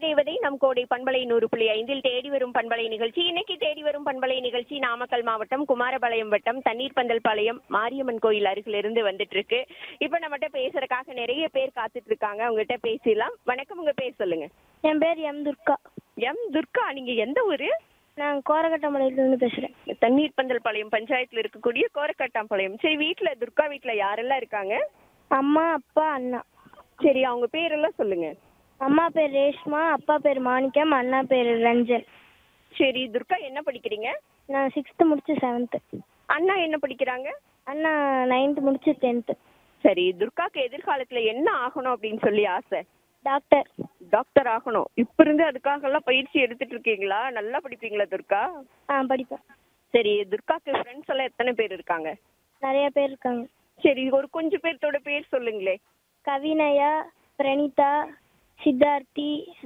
தேவதை நம் கோடை பண்பலை நூறு புள்ளி ஐந்தில் தேடி வரும் பண்பலை நிகழ்ச்சி இன்னைக்கு தேடி வரும் பண்பலை நிகழ்ச்சி நாமக்கல் மாவட்டம் குமாரபாளையம் வட்டம் தண்ணீர் பந்தல் பாளையம் மாரியம்மன் கோயில் அருகில இருந்து வந்துட்டு இருக்கு இப்ப நம்மகிட்ட பேசுறதுக்காக நிறைய பேர் காத்துட்டு இருக்காங்க உங்ககிட்ட பேசிடலாம் வணக்கம் உங்க பேர் சொல்லுங்க என் பேர் எம் துர்கா எம் துர்கா நீங்க எந்த ஊரு நான் கோரகட்டமலையிலிருந்து பேசுகிறேன் தண்ணீர் பந்தல் பாளையம் பஞ்சாயத்துல இருக்கக்கூடிய கோரக்கட்டாம்பாளையம் சரி வீட்ல துர்கா வீட்ல யாரெல்லாம் இருக்காங்க அம்மா அப்பா அண்ணா சரி அவங்க பேரெல்லாம் சொல்லுங்க அம்மா பேர் ரேஷ்மா அப்பா பேர் மாணிக்கம் அண்ணா பேர் ரஞ்சன் சரி துர்கா என்ன படிக்கிறீங்க நான் சிக்ஸ்த்து முடிச்சு செவன்த்து அண்ணா என்ன படிக்கிறாங்க அண்ணா நைன்த்து முடிச்சு டென்த்து சரி துர்காக்கு எதிர்காலத்துல என்ன ஆகணும் அப்படின்னு சொல்லி ஆசை டாக்டர் டாக்டர் ஆகணும் இப்ப இருந்து அதுக்காக எல்லாம் பயிற்சி எடுத்துட்டு இருக்கீங்களா நல்லா படிப்பீங்களா துர்கா ஆ படிப்பேன் சரி துர்காக்கு ஃப்ரெண்ட்ஸ் எல்லாம் எத்தனை பேர் இருக்காங்க நிறைய பேர் இருக்காங்க சரி ஒரு கொஞ்சம் பேர்த்தோட பேர் சொல்லுங்களே கவினயா பிரணீதா சித்தார்த்தி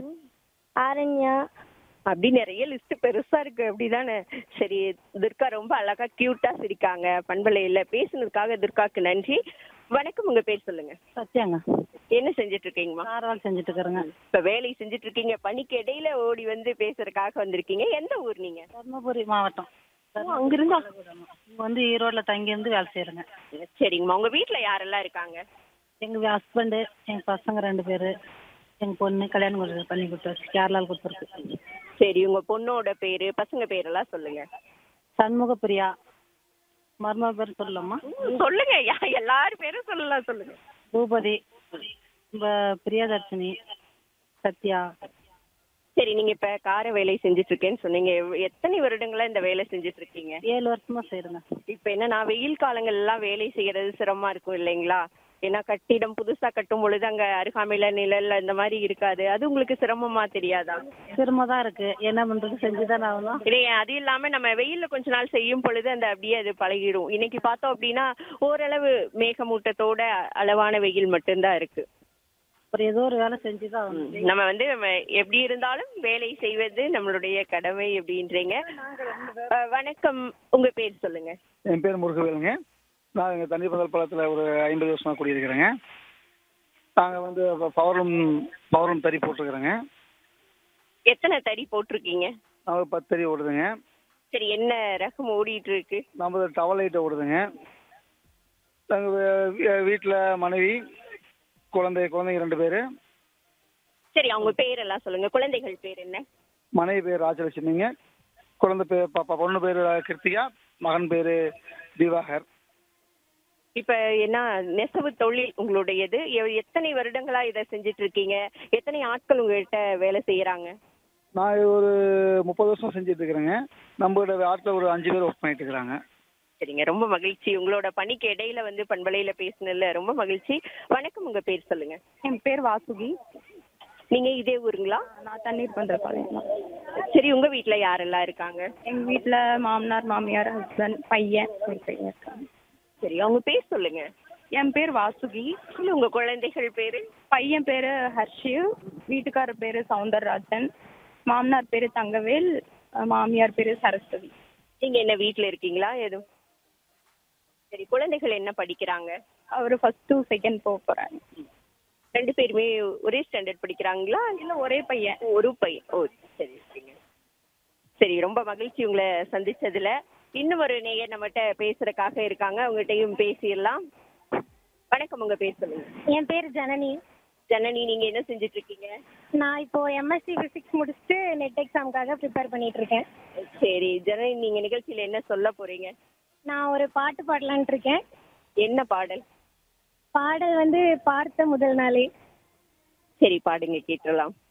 ஆரண்யா அப்படி நிறைய லிஸ்ட் பெருசா இருக்கு அப்படிதானே சரி துர்கா ரொம்ப அழகா கியூட்டா சிரிக்காங்க பண்பலையில பேசுனதுக்காக துர்காக்கு நன்றி வணக்கம் உங்க பேர் சொல்லுங்க சத்யாங்க என்ன செஞ்சுட்டு இருக்கீங்கம்மா காரவால் செஞ்சுட்டு இருக்கிறேங்க இப்ப வேலை செஞ்சுட்டு இருக்கீங்க பணிக்கு இடையில ஓடி வந்து பேசுறதுக்காக வந்திருக்கீங்க எந்த ஊர் நீங்க தர்மபுரி மாவட்டம் அங்கிருந்தா இங்க வந்து ஈரோட்ல தங்கி இருந்து வேலை செய்யறேங்க சரிங்கம்மா உங்க வீட்ல யாரெல்லாம் இருக்காங்க எங்க ஹஸ்பண்டு எங்க பசங்க ரெண்டு பேரு எங்க பொண்ணு கல்யாணம் கொடுத்து பண்ணி கொடுத்தாச்சு கேரளாவில் கொடுத்துருக்கு சரி உங்க பொண்ணோட பேரு பசங்க பேரெல்லாம் சொல்லுங்க சண்முக பிரியா மர்ம பேர் சொல்லலாமா சொல்லுங்க யா- எல்லார் பேரும் சொல்லலாம் சொல்லுங்க பூபதி நம்ம பிரியாதர்ஷினி சத்யா சரி நீங்க இப்ப கார வேலை செஞ்சுட்டு இருக்கேன்னு சொன்னீங்க எவ்- எத்தனை வருடங்களா இந்த வேலை செஞ்சுட்டு இருக்கீங்க ஏழு வருஷமா செய்யறேங்க இப்ப என்னன்னா வெயில் காலங்கள் எல்லாம் வேலை செய்யறது சிரமமா இருக்கும் இல்லைங்களா ஏன்னா கட்டிடம் புதுசா கட்டும் பொழுது அங்க அருகாமையில நிழல்ல இந்த மாதிரி இருக்காது அது உங்களுக்கு சிரமமா தெரியாதா சிரமமா தான் இருக்கு என்ன பண்றது செஞ்சுதான் ஆகணும் இதே அது இல்லாம நம்ம வெயில்ல கொஞ்ச நாள் செய்யும் பொழுது அந்த அப்படியே அது பழகிடும் இன்னைக்கு பார்த்தோம் அப்படின்னா ஓரளவு மேகமூட்டத்தோட அளவான வெயில் மட்டும்தான் இருக்கு அப்புறம் ஏதோ ஒரு வேலை செஞ்சுதான் ஆகணும் நம்ம வந்து நம்ம எப்படி இருந்தாலும் வேலை செய்வது நம்மளுடைய கடமை அப்படின்றீங்க அஹ், வணக்கம் உங்க பேர் சொல்லுங்க என் பேர் முருகவேலுங்க நான் இங்கே தண்ணி பந்தல் பழத்தில் ஒரு ஐம்பது வருஷமாக குடியிருக்கிறேங்க நாங்கள் வந்து பவர் ரூம் பவர் ரூம் தறி போட்டிருக்கிறேங்க எத்தனை தறி போட்டிருக்கீங்க நான் ஒரு பத்து தறி ஓடுதுங்க சரி என்ன ரகம் ஓடிட்டு இருக்கு நம்ம டவல் லைட்டை ஓடுதுங்க நாங்கள் வீட்டில் மனைவி குழந்தை குழந்தைங்க ரெண்டு பேர் சரி அவங்க பேரெல்லாம் சொல்லுங்க குழந்தைகள் பேர் என்ன மனைவி பேர் ராஜலட்சுமிங்க குழந்தை பேர் பாப்பா பொண்ணு பேர் கிருத்திகா மகன் பேர் திவாகர் இப்ப என்ன நெசவு தொழில் உங்களுடையது எ- எத்தனை வருடங்களா இதை செஞ்சுட்டு இருக்கீங்க எத்தனை ஆட்கள் உங்ககிட்ட வேலை செய்யறாங்க நான் ஒரு முப்பது வருஷம் செஞ்சுட்டு இருக்கிறேங்க நம்மளோட ஆட்டில் ஒரு அஞ்சு பேர் ஒர்க் பண்ணிட்டு இருக்கிறாங்க சரிங்க ரொம்ப மகிழ்ச்சி உங்களோட பணிக்கு இடையில வந்து பண்பலையில பேசுனதுல ரொம்ப மகிழ்ச்சி வணக்கம் உங்க பேர் சொல்லுங்க என் பேர் வாசுகி நீங்க இதே ஊருங்களா நான் தண்ணீர் பண்ற பாளையம் சரி உங்க வீட்ல யாரெல்லாம் இருக்காங்க எங்க வீட்ல மாமனார் மாமியார் ஹஸ்பண்ட் பையன் ஒரு பையன் இருக்காங்க சரி அவங்க பேர் சொல்லுங்க என் பேர் வாசுகி இல்ல உங்க குழந்தைகள் பேரு பையன் பேரு ஹர்ஷிவ் வீட்டுக்காரர் பேரு சவுந்தரராஜன் மாமனார் பேரு தங்கவேல் அஹ் மாமியார் பேரு சரஸ்வதி நீங்க என்ன வீட்ல இருக்கீங்களா எதுவும் சரி குழந்தைகள் என்ன படிக்கிறாங்க அவர் ஃபர்ஸ்ட் டூ செகண்ட் போக போறாங்க ரெண்டு பேருமே ஒரே ஸ்டாண்டர்ட் படிக்கிறாங்களா இல்ல ஒரே பையன் ஒரு பையன் ஓ சரி சரிங்க சரி ரொம்ப மகிழ்ச்சி உங்களை சந்திச்சதுல இன்னும் ஒரு நேயர் நம்மகிட்ட பேசுறதுக்காக இருக்காங்க அவங்ககிட்டயும் பேசிடலாம் வணக்கம் உங்க பேர் சொல்லுங்க என் பேர் ஜனனி ஜனனி நீங்க என்ன செஞ்சுட்டு இருக்கீங்க நான் இப்போ எம்எஸ்சி ஃபிசிக்ஸ் முடிச்சுட்டு நெட் எக்ஸாமுக்காக ப்ரிப்பேர் பண்ணிட்டு இருக்கேன் சரி ஜனனி நீங்க நிகழ்ச்சியில என்ன சொல்ல போறீங்க நான் ஒரு பாட்டு பாடலான்ட்டு இருக்கேன் என்ன பாடல் பாடல் வந்து பார்த்த முதல் நாளே சரி பாடுங்க கேட்டுடலாம்